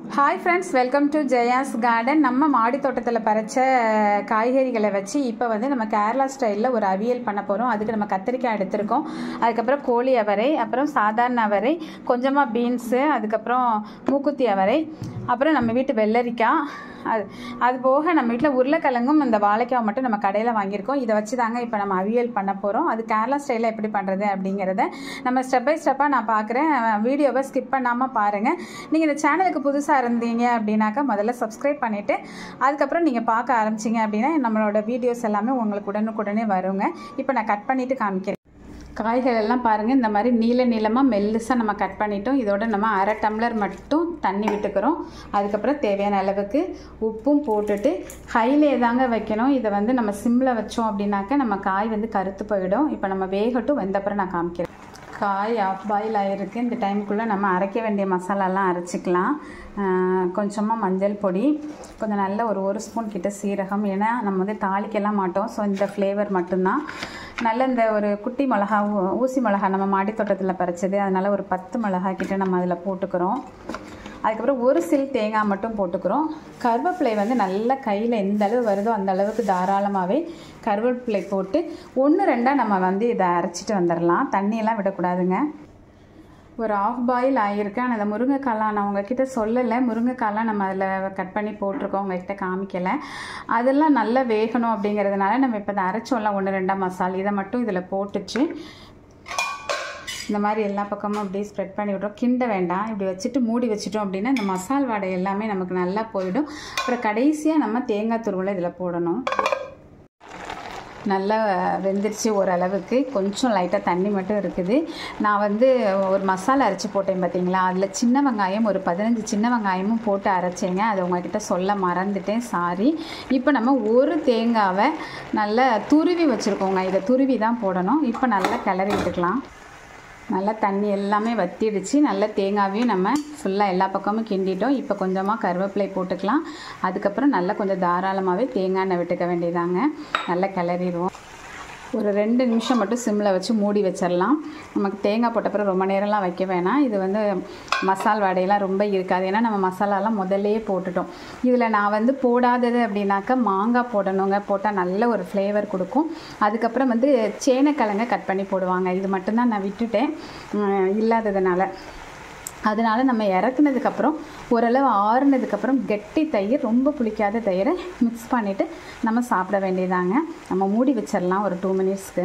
hi friends welcome to Jaya's garden நம்ம மாடி தோட்டத்தில் பறிச்ச காய்கறிகளை வச்சு இப்போ வந்து நம்ம கேரளா ஸ்டைலில் ஒரு அவியல் பண்ண போகிறோம் அதுக்கு நம்ம கத்திரிக்காய் எடுத்திருக்கோம் அதுக்கப்புறம் கோழி அவரை அப்புறம் சாதாரண அவரை கொஞ்சமாக பீன்ஸு அதுக்கப்புறம் மூக்குத்தி அவரை அப்புறம் நம்ம வீட்டு வெள்ளரிக்காய் அது அது போக நம்ம வீட்டில் உருளைக்கிழங்கும் இந்த வாழைக்காய் மட்டும் நம்ம கடையில் வாங்கியிருக்கோம் இதை வச்சு தாங்க இப்போ நம்ம அவியல் பண்ண போகிறோம் அது கேரளா ஸ்டைலில் எப்படி பண்ணுறது அப்படிங்கிறத நம்ம ஸ்டெப் பை ஸ்டெப்பாக நான் பார்க்குறேன் வீடியோவை ஸ்கிப் பண்ணாமல் பாருங்கள் நீங்கள் இந்த சேனலுக்கு புதுசாக இருந்தீங்க அப்படின்னாக்கா முதல்ல சப்ஸ்கிரைப் பண்ணிவிட்டு அதுக்கப்புறம் நீங்கள் பார்க்க ஆரம்பிச்சிங்க அப்படின்னா நம்மளோட வீடியோஸ் எல்லாமே உங்களுக்கு உடனுக்குடனே வருங்க இப்போ நான் கட் பண்ணிவிட்டு காமிக்கிறேன் காய்கள் எல்லாம் பாருங்கள் இந்த மாதிரி நீல நீளமாக மெல்லுசாக நம்ம கட் பண்ணிட்டோம் இதோட நம்ம அரை டம்ளர் மட்டும் தண்ணி விட்டுக்கிறோம் அதுக்கப்புறம் தேவையான அளவுக்கு உப்பும் போட்டுட்டு ஹைலே தாங்க வைக்கணும் இதை வந்து நம்ம சிம்மில் வச்சோம் அப்படின்னாக்கா நம்ம காய் வந்து கருத்து போயிடும் இப்போ நம்ம வேகட்டும் வெந்தப்புறம் நான் காமிக்கிறேன் காய் ஆஃப் பாயில் ஆகிருக்கு இந்த டைமுக்குள்ளே நம்ம அரைக்க வேண்டிய மசாலாலாம் அரைச்சிக்கலாம் கொஞ்சமாக மஞ்சள் பொடி கொஞ்சம் நல்ல ஒரு ஒரு ஸ்பூன் கிட்ட சீரகம் ஏன்னா நம்ம வந்து தாளிக்கலாம் மாட்டோம் ஸோ இந்த ஃப்ளேவர் மட்டும்தான் நல்ல இந்த ஒரு குட்டி மிளகா ஊ- ஊசி மிளகா நம்ம மாடி தோட்டத்தில் பறிச்சது அதனால் ஒரு பத்து மிளகா கிட்ட நம்ம அதில் போட்டுக்கிறோம் அதுக்கப்புறம் ஒரு சில் தேங்காய் மட்டும் போட்டுக்கிறோம் கருவேப்பிலை வந்து நல்லா கையில் எந்த அளவு வருதோ அந்த அளவுக்கு தாராளமாகவே கருவேப்பிலை போட்டு ஒன்று ரெண்டாக நம்ம வந்து இதை அரைச்சிட்டு வந்துடலாம் தண்ணியெல்லாம் விடக்கூடாதுங்க ஒரு ஆஃப் பாயில் ஆகியிருக்கு ஆனால் அந்த முருங்கைக்காலாம் நான் உங்ககிட்ட சொல்லலை முருங்கைக்காலாம் நம்ம அதில் கட் பண்ணி போட்டிருக்கோம் உங்ககிட்ட காமிக்கலை அதெல்லாம் நல்லா வேகணும் அப்படிங்கிறதுனால நம்ம இப்போ இதை அரைச்சோம்ல ஒன்று ரெண்டாம் மசாலா இதை மட்டும் இதில் போட்டுச்சு இந்த மாதிரி எல்லா பக்கமும் அப்படியே ஸ்ப்ரெட் பண்ணி விட்றோம் கிண்ட வேண்டாம் இப்படி வச்சுட்டு மூடி வச்சிட்டோம் அப்படின்னா இந்த மசால் வாடை எல்லாமே நமக்கு நல்லா போயிடும் அப்புறம் கடைசியாக நம்ம தேங்காய் துருவலை இதில் போடணும் நல்லா வெந்துருச்சு ஓரளவுக்கு கொஞ்சம் லைட்டாக தண்ணி மட்டும் இருக்குது நான் வந்து ஒரு மசாலா அரைச்சி போட்டேன் பார்த்தீங்களா அதில் சின்ன வெங்காயம் ஒரு பதினஞ்சு சின்ன வெங்காயமும் போட்டு அரைச்சேங்க அதை உங்ககிட்ட சொல்ல மறந்துட்டேன் சாரி இப்போ நம்ம ஒரு தேங்காவை நல்லா துருவி வச்சுருக்கோங்க இதை துருவி தான் போடணும் இப்போ நல்லா கிளறி விட்டுக்கலாம் நல்லா தண்ணி எல்லாமே வத்திடுச்சு நல்லா தேங்காவையும் நம்ம ஃபுல்லாக எல்லா பக்கமும் கிண்டிட்டோம் இப்போ கொஞ்சமாக கருவேப்பிலை போட்டுக்கலாம் அதுக்கப்புறம் நல்லா கொஞ்சம் தாராளமாகவே தேங்காய் எண்ணெய் விட்டுக்க வேண்டியதாங்க நல்லா கிளறிடுவோம் ஒரு ரெண்டு நிமிஷம் மட்டும் சிம்மில் வச்சு மூடி வச்சிடலாம் நமக்கு தேங்காய் போட்ட அப்புறம் ரொம்ப நேரம்லாம் வைக்க வேணாம் இது வந்து மசால் வடையெல்லாம் ரொம்ப இருக்காது ஏன்னா நம்ம மசாலாலாம் முதல்லையே போட்டுட்டோம் இதில் நான் வந்து போடாதது அப்படின்னாக்கா மாங்காய் போடணுங்க போட்டால் நல்ல ஒரு ஃப்ளேவர் கொடுக்கும் அதுக்கப்புறம் வந்து சேனைக்கிழங்க கட் பண்ணி போடுவாங்க இது மட்டும்தான் நான் விட்டுட்டேன் உம், இல்லாததுனால அதனால நம்ம இறக்குனதுக்கப்புறம் ஓரளவு ஆறுனதுக்கப்புறம் கெட்டி தயிர் ரொம்ப புளிக்காத தயிரை மிக்ஸ் பண்ணிவிட்டு நம்ம சாப்பிட வேண்டியதாங்க நம்ம மூடி வச்சிடலாம் ஒரு டூ மினிட்ஸ்க்கு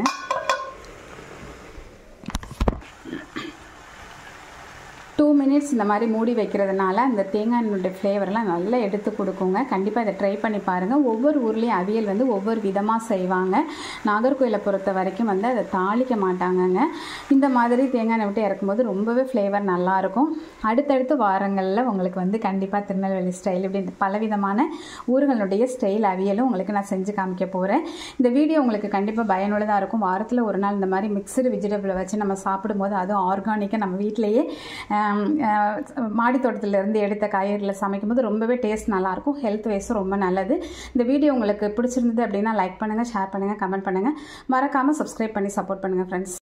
டூ மினிட்ஸ் இந்த மாதிரி மூடி வைக்கிறதுனால அந்த தேங்காய் எண்ணெயோட ஃப்ளேவர்லாம் நல்லா எடுத்து கொடுக்குங்க கண்டிப்பாக இதை ட்ரை பண்ணி பாருங்கள் ஒவ்வொரு ஊர்லேயும் அவியல் வந்து ஒவ்வொரு விதமாக செய்வாங்க நாகர்கோயிலை பொறுத்த வரைக்கும் வந்து அதை தாளிக்க மாட்டாங்கங்க இந்த மாதிரி தேங்காய் எண்ணெய் விட்டு இறக்கும்போது ரொம்பவே ஃப்ளேவர் நல்லாயிருக்கும் அடுத்தடுத்த வாரங்களில் உங்களுக்கு வந்து கண்டிப்பாக திருநெல்வேலி ஸ்டைல் இப்படி பலவிதமான ஊர்களுடைய ஸ்டைல் அவியலும் உங்களுக்கு நான் செஞ்சு காமிக்க போகிறேன் இந்த வீடியோ உங்களுக்கு கண்டிப்பாக பயனுள்ளதாக இருக்கும் வாரத்தில் ஒரு நாள் இந்த மாதிரி மிக்சடு வெஜிடபிளை வச்சு நம்ம சாப்பிடும்போது அதுவும் ஆர்கானிக்காக நம்ம வீட்டிலேயே ஆம், ஆஹ், மாடி தோட்டத்திலேருந்து எடுத்த காய்கறிகளை சமைக்கும்போது ரொம்பவே டேஸ்ட் நல்லாயிருக்கும் ஹெல்த் வைஸும் ரொம்ப நல்லது இந்த வீடியோ உங்களுக்கு பிடிச்சிருந்தது அப்படின்னா லைக் பண்ணுங்கள் ஷேர் பண்ணுங்கள் கமெண்ட் பண்ணுங்கள் மறக்காமல் சப்ஸ்கிரைப் பண்ணி சப்போர்ட் பண்ணுங்கள் ஃப்ரெண்ட்ஸ்